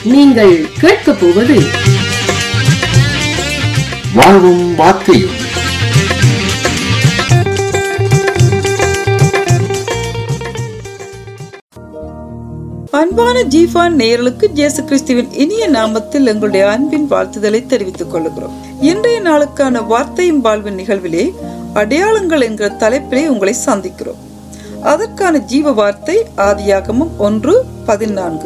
நீங்கள் கேட்கப் போவது வாழ்வும் வார்த்தையும் அன்பான ஜீஃபான் நேயர்களுக்கு இயேசு கிறிஸ்துவின் இனிய நாமத்தில் எங்களுடைய அன்பின் வாழ்த்துதலை தெரிவித்துக் கொள்கிறோம் இன்றைய நாளுக்கான வார்த்தையும் வாழ்வின் நிகழ்விலே அடையாளங்கள் என்கிற தலைப்பிலே உங்களை சந்திக்கிறோம் அதற்கான ஜீவ வார்த்தை ஆதியாகமும் ஒன்று பதினான்கு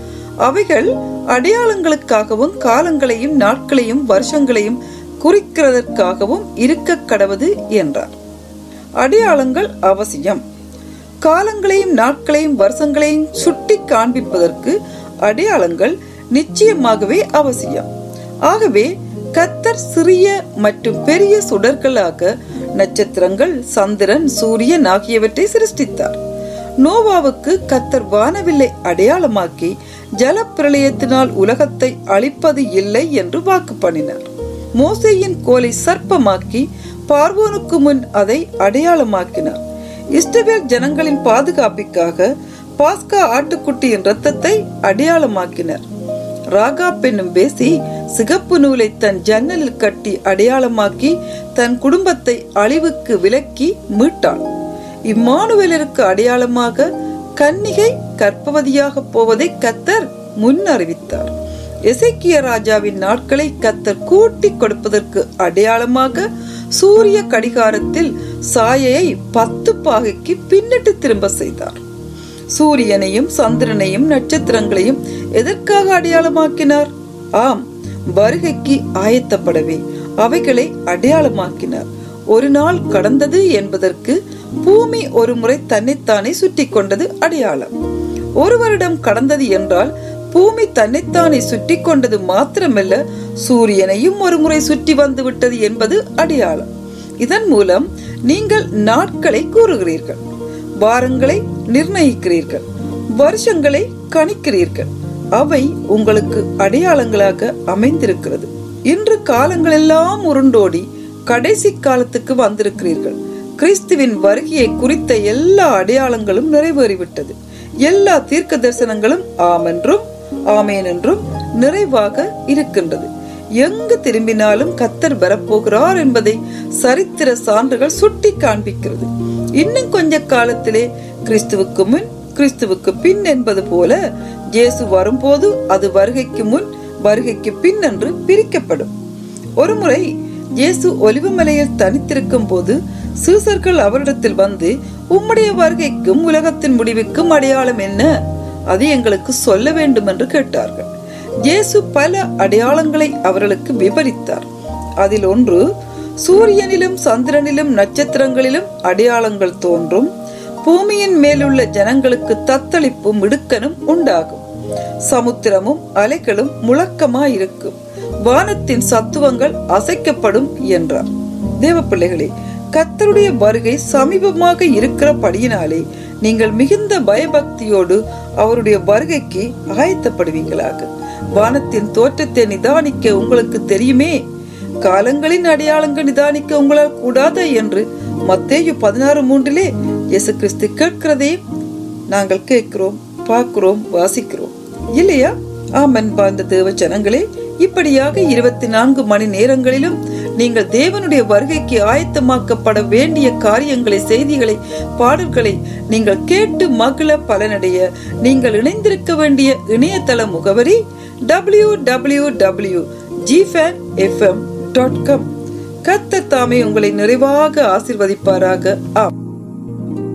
அவைகள் அடையாளங்களுக்காகவும் காலங்களையும் நாட்களையும் வருஷங்களையும் குறிக்கிறதற்காகவும் இருக்க கடவது என்றார் அடையாளங்கள் அவசியம் காலங்களையும் நாட்களையும் வருஷங்களையும் சுட்டி காண்பிப்பதற்கு அடையாளங்கள் நிச்சயமாகவே அவசியம் ஆகவே கத்தர் சிறிய மற்றும் பெரிய சுடர்களாக நட்சத்திரங்கள் சந்திரன் சூரியன் ஆகியவற்றை சிருஷ்டித்தார் நோவாவுக்கு கத்தர் வானவில்லை அடையாளமாக்கி ஜலப்பிரளயத்தினால் உலகத்தை அழிப்பது இல்லை என்று வாக்கு பண்ணினார் மோசையின் கோலை சர்ப்பமாக்கி பார்வோனுக்கு முன் அதை அடையாளமாக்கினார் இஸ்ரவேல் ஜனங்களின் பாதுகாப்பிற்காக பாஸ்கா ஆட்டுக்குட்டியின் ரத்தத்தை அடையாளமாக்கினர் ராகா பெண்ணும் பேசி சிகப்பு நூலை தன் ஜன்னலில் கட்டி அடையாளமாக்கி தன் குடும்பத்தை அழிவுக்கு விலக்கி மீட்டாள் இம்மானுவேலருக்கு அடையாளமாக கன்னிகை கற்பவதியாக போவதை கத்தர் முன் அறிவித்தார் எசைக்கிய ராஜாவின் நாட்களை கத்தர் கூட்டி கொடுப்பதற்கு அடையாளமாக சூரிய கடிகாரத்தில் சாயையை பத்து பாகைக்கு பின்னிட்டு திரும்ப செய்தார் சூரியனையும் சந்திரனையும் நட்சத்திரங்களையும் எதற்காக அடையாளமாக்கினார் ஆம் வருகைக்கு ஆயத்தப்படவே அவைகளை அடையாளமாக்கினார் ஒரு நாள் கடந்தது என்பதற்கு பூமி ஒரு முறை தன்னைத்தானே சுற்றி கொண்டது அடையாளம் ஒரு வருடம் கடந்தது என்றால் பூமி தன்னைத்தானே சுற்றி கொண்டது மாத்திரமல்ல சூரியனையும் ஒரு முறை சுற்றி வந்து விட்டது என்பது அடையாளம் இதன் மூலம் நீங்கள் நாட்களை கூறுகிறீர்கள் வாரங்களை நிர்ணயிக்கிறீர்கள் வருஷங்களை கணிக்கிறீர்கள் அவை உங்களுக்கு அடையாளங்களாக அமைந்திருக்கிறது இன்று காலங்களெல்லாம் உருண்டோடி கடைசி காலத்துக்கு வந்திருக்கிறீர்கள் கிறிஸ்துவின் வருகையை குறித்த எல்லா அடையாளங்களும் நிறைவேறிவிட்டது எல்லா தீர்க்க தரிசனங்களும் ஆமென்றும் ஆமேன் என்றும் நிறைவாக இருக்கின்றது எங்கு திரும்பினாலும் கத்தர் வரப்போகிறார் என்பதை சரித்திர சான்றுகள் சுட்டி காண்பிக்கிறது இன்னும் கொஞ்ச காலத்திலே கிறிஸ்துவுக்கு முன் கிறிஸ்துவுக்கு பின் என்பது போல இயேசு வரும்போது அது வருகைக்கு முன் வருகைக்கு பின் என்று பிரிக்கப்படும் ஒருமுறை இயேசு ஒலிவமலையில் தனித்திருக்கும் போது சீசர்கள் அவரிடத்தில் வந்து உம்முடைய வருகைக்கும் உலகத்தின் முடிவுக்கும் அடையாளம் என்ன அது எங்களுக்கு சொல்ல வேண்டும் என்று கேட்டார்கள் இயேசு பல அடையாளங்களை அவர்களுக்கு விவரித்தார் அதில் ஒன்று சூரியனிலும் சந்திரனிலும் நட்சத்திரங்களிலும் அடையாளங்கள் தோன்றும் பூமியின் மேலுள்ள ஜனங்களுக்கு தத்தளிப்பும் இடுக்கனும் உண்டாகும் சமுத்திரமும் அலைகளும் முழக்கமாயிருக்கும் வானத்தின் சத்துவங்கள் அசைக்கப்படும் என்றார் தேவ பிள்ளைகளே கத்தருடைய வருகை சமீபமாக இருக்கிறபடியினாலே நீங்கள் மிகுந்த பயபக்தியோடு அவருடைய வருகைக்கு ஆயத்தப்படுவீங்களாக வானத்தின் தோற்றத்தை நிதானிக்க உங்களுக்கு தெரியுமே காலங்களின் அடையாளங்கள் நிதானிக்க உங்களால் கூடாத என்று மத்தேயு பதினாறு மூன்றிலே இயேசு கிறிஸ்து கேட்கிறதே நாங்கள் கேட்கிறோம் பார்க்கிறோம் வாசிக்கிறோம் இல்லையா ஆமன் பாந்த தேவ ஜனங்களே இப்படியாக இருபத்தி நான்கு மணி நேரங்களிலும் நீங்கள் தேவனுடைய வருகைக்கு ஆயத்தமாக்கப்பட வேண்டிய காரியங்களை செய்திகளை பாடல்களை நீங்கள் கேட்டு மகிழ பலனடைய நீங்கள் இணைந்திருக்க வேண்டிய இணையதள முகவரி டபிள்யூ டபிள்யூ டபிள்யூ ஜிஃபேன் எஃப்எம் டாட் காம் கத்தர் தாமே உங்களை நிறைவாக ஆசிர்வதிப்பாராக ஆம்